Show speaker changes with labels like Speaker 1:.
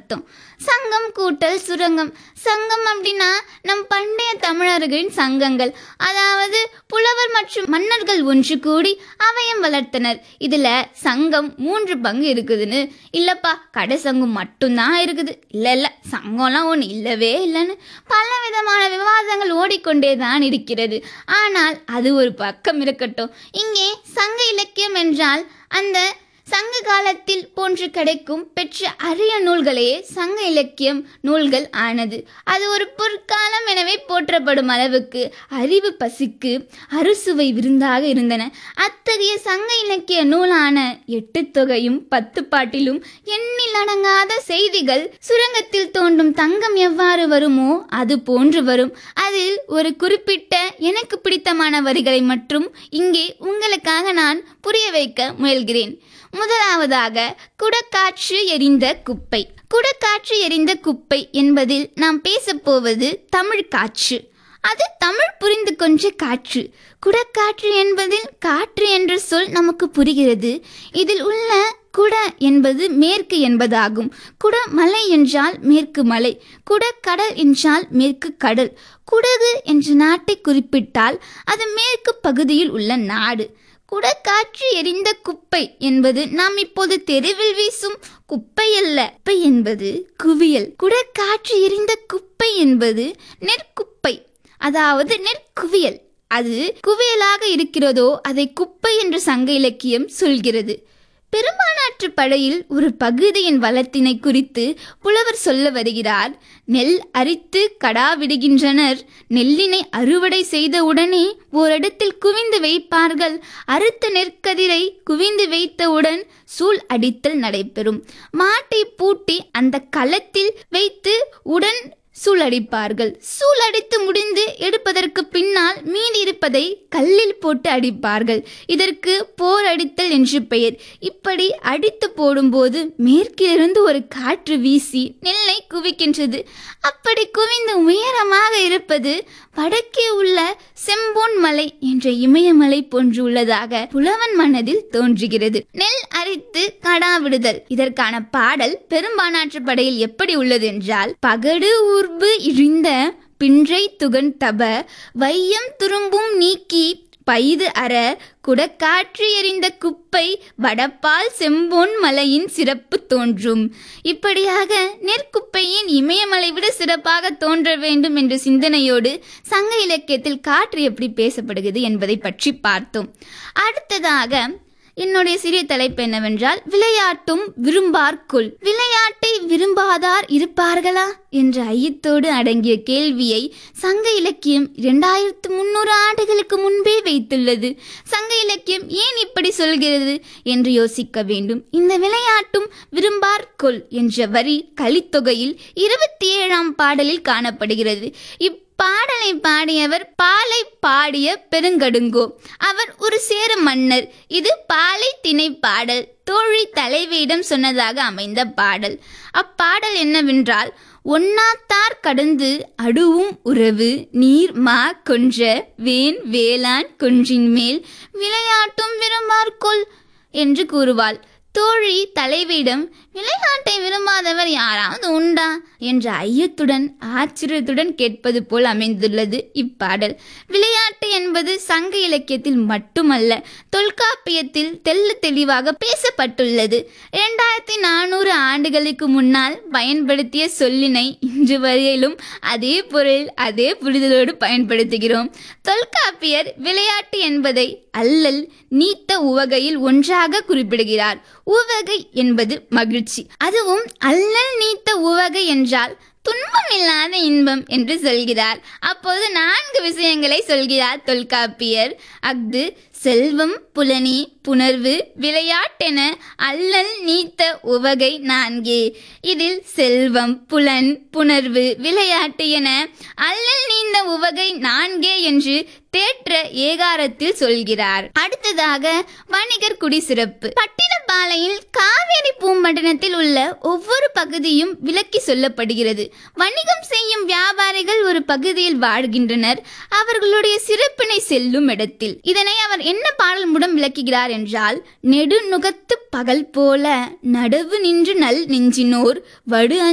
Speaker 1: அர்த்தம் சங்கம் கூட்டல் சுரங்கம் சங்கம் அப்படின்னா நம் பண்டைய தமிழர்களின் சங்கங்கள் அதாவது புலவர் மற்றும் மன்னர்கள் ஒன்று கூடி அவையம் வளர்த்தனர் இதுல சங்கம் மூன்று பங்கு இருக்குதுன்னு இல்லப்பா கடை சங்கம் மட்டும்தான் இருக்குது இல்ல இல்ல சங்கம்லாம் ஒன்று இல்லவே இல்லைன்னு பல விதமான விவாதங்கள் ஓடிக்கொண்டே தான் இருக்கிறது ஆனால் அது ஒரு பக்கம் இருக்கட்டும் இங்கே சங்க இலக்கியம் என்றால் அந்த சங்க காலத்தில் போன்று கிடைக்கும் பெற்ற அரிய நூல்களே சங்க இலக்கியம் நூல்கள் ஆனது அது ஒரு பொற்காலம் எனவே போற்றப்படும் அளவுக்கு அறிவு பசிக்கு அறுசுவை விருந்தாக இருந்தன அத்தகைய சங்க இலக்கிய நூலான எட்டு தொகையும் பத்து பாட்டிலும் எண்ணில் அடங்காத செய்திகள் சுரங்கத்தில் தோன்றும் தங்கம் எவ்வாறு வருமோ அது போன்று வரும் அதில் ஒரு குறிப்பிட்ட எனக்கு பிடித்தமான வரிகளை மற்றும் இங்கே உங்களுக்காக நான் புரிய வைக்க முயல்கிறேன் முதலாவதாக குடக்காற்று எரிந்த குப்பை குடக்காற்று எரிந்த குப்பை என்பதில் நாம் பேசப்போவது தமிழ் காற்று அது தமிழ் புரிந்து கொண்ட காற்று குடக்காற்று என்பதில் காற்று என்ற சொல் நமக்கு புரிகிறது இதில் உள்ள குட என்பது மேற்கு என்பதாகும் குட மலை என்றால் மேற்கு மலை குடக்கடல் என்றால் மேற்கு கடல் குடகு என்ற நாட்டை குறிப்பிட்டால் அது மேற்கு பகுதியில் உள்ள நாடு குடக்காற்று எரிந்த குப்பை என்பது நாம் இப்போது தெருவில் வீசும் குப்பை அல்ல குப்பை என்பது குவியல் குடக்காற்று எரிந்த குப்பை என்பது நெற்குப்பை அதாவது நெற்குவியல் அது குவியலாக இருக்கிறதோ அதை குப்பை என்று சங்க இலக்கியம் சொல்கிறது பெரும்பாலாற்று படையில் ஒரு பகுதியின் வளத்தினை குறித்து புலவர் சொல்ல வருகிறார் நெல் அரித்து கடா விடுகின்றனர் நெல்லினை அறுவடை செய்தவுடனே ஓரிடத்தில் குவிந்து வைப்பார்கள் அறுத்த நெற்கதிரை குவிந்து வைத்தவுடன் சூள் அடித்தல் நடைபெறும் மாட்டை பூட்டி அந்த களத்தில் வைத்து உடன் சூழடிப்பார்கள் சூழடித்து முடிந்து எடுப்பதற்கு பின்னால் மீதி இருப்பதை கல்லில் போட்டு அடிப்பார்கள் இதற்கு போர் அடித்தல் என்று பெயர் இப்படி அடித்து போடும்போது மேற்கிலிருந்து ஒரு காற்று வீசி நெல்லை குவிக்கின்றது அப்படி குவிந்து உயரமாக இருப்பது வடக்கே உள்ள செம்போன் மலை என்ற இமயமலை போன்று உள்ளதாக புலவன் மனதில் தோன்றுகிறது நெல் அரித்து கடா விடுதல் இதற்கான பாடல் பெரும்பானாற்று படையில் எப்படி உள்ளது என்றால் பகடு ஊர்பு இழிந்த பின்றை துகன் தப வையம் துரும்பும் நீக்கி பைது அற குடக்காற்று எறிந்த குப்பை வடப்பால் செம்போன் மலையின் சிறப்பு தோன்றும் இப்படியாக நெற்குப்பையின் இமயமலை விட சிறப்பாக தோன்ற வேண்டும் என்ற சிந்தனையோடு சங்க இலக்கியத்தில் காற்று எப்படி பேசப்படுகிறது என்பதை பற்றி பார்த்தோம் அடுத்ததாக என்னுடைய சிறிய தலைப்பு என்னவென்றால் விளையாட்டும் விரும்பார்க்குள் விளையாட்டை விரும்பாதார் இருப்பார்களா என்ற ஐயத்தோடு அடங்கிய கேள்வியை சங்க இலக்கியம் இரண்டாயிரத்து முன்னூறு ஆண்டுகளுக்கு முன்பே வைத்துள்ளது சங்க இலக்கியம் ஏன் இப்படி சொல்கிறது என்று யோசிக்க வேண்டும் இந்த விளையாட்டும் விரும்பார்க்குள் என்ற வரி கலித்தொகையில் இருபத்தி ஏழாம் பாடலில் காணப்படுகிறது இப் பாடலை பாடியவர் பாலை பாடிய பெருங்கடுங்கோ அவர் ஒரு சேர மன்னர் இது பாலை திணை பாடல் தோழி தலைவியிடம் சொன்னதாக அமைந்த பாடல் அப்பாடல் என்னவென்றால் ஒன்னாத்தார் கடந்து அடுவும் உறவு நீர் மா கொன்ற வேன் வேளாண் கொன்றின் மேல் விளையாட்டும் விரும்பார்கொள் என்று கூறுவாள் தோழி தலைவியிடம் விளையாட்டை விரும்பாதவர் யாராவது உண்டா என்ற ஐயத்துடன் ஆச்சரியத்துடன் கேட்பது போல் அமைந்துள்ளது இப்பாடல் விளையாட்டு என்பது சங்க இலக்கியத்தில் மட்டுமல்ல தொல்காப்பியத்தில் தெல்ல தெளிவாக பேசப்பட்டுள்ளது இரண்டாயிரத்தி நானூறு ஆண்டுகளுக்கு முன்னால் பயன்படுத்திய சொல்லினை இன்று வரையிலும் அதே பொருள் அதே புரிதலோடு பயன்படுத்துகிறோம் தொல்காப்பியர் விளையாட்டு என்பதை அல்லல் நீத்த உவகையில் ஒன்றாக குறிப்பிடுகிறார் உவகை என்பது மகிழ்ச்சி அதுவும் அல்லல் நீத்த உவகை என்றால் துன்பம் இல்லாத இன்பம் என்று சொல்கிறார் அப்போது நான்கு விஷயங்களை சொல்கிறார் தொல்காப்பியர் அஃது செல்வம் புலனி புணர்வு விளையாட்டென அல்லல் நீத்த உவகை நான்கே இதில் செல்வம் புலன் புணர்வு விளையாட்டு என அல்லல் நீந்த உவகை நான்கே என்று தேற்ற ஏகாரத்தில் சொல்கிறார் அடுத்ததாக வணிகர் குடி சிறப்பு பட்டினப்பாலையில் காவேரி பூம்பட்டினத்தில் உள்ள ஒவ்வொரு பகுதியும் விலக்கி சொல்லப்படுகிறது வணிகம் செய்யும் வியாபாரிகள் ஒரு பகுதியில் வாழ்கின்றனர் அவர்களுடைய சிறப்பினை செல்லும் இடத்தில் இதனை அவர் என்ன பாடல் மூலம் விளக்குகிறார் என்றால் நெடுநுகத்து பகல் போல நடவு நின்று நல் நெஞ்சினோர் வடு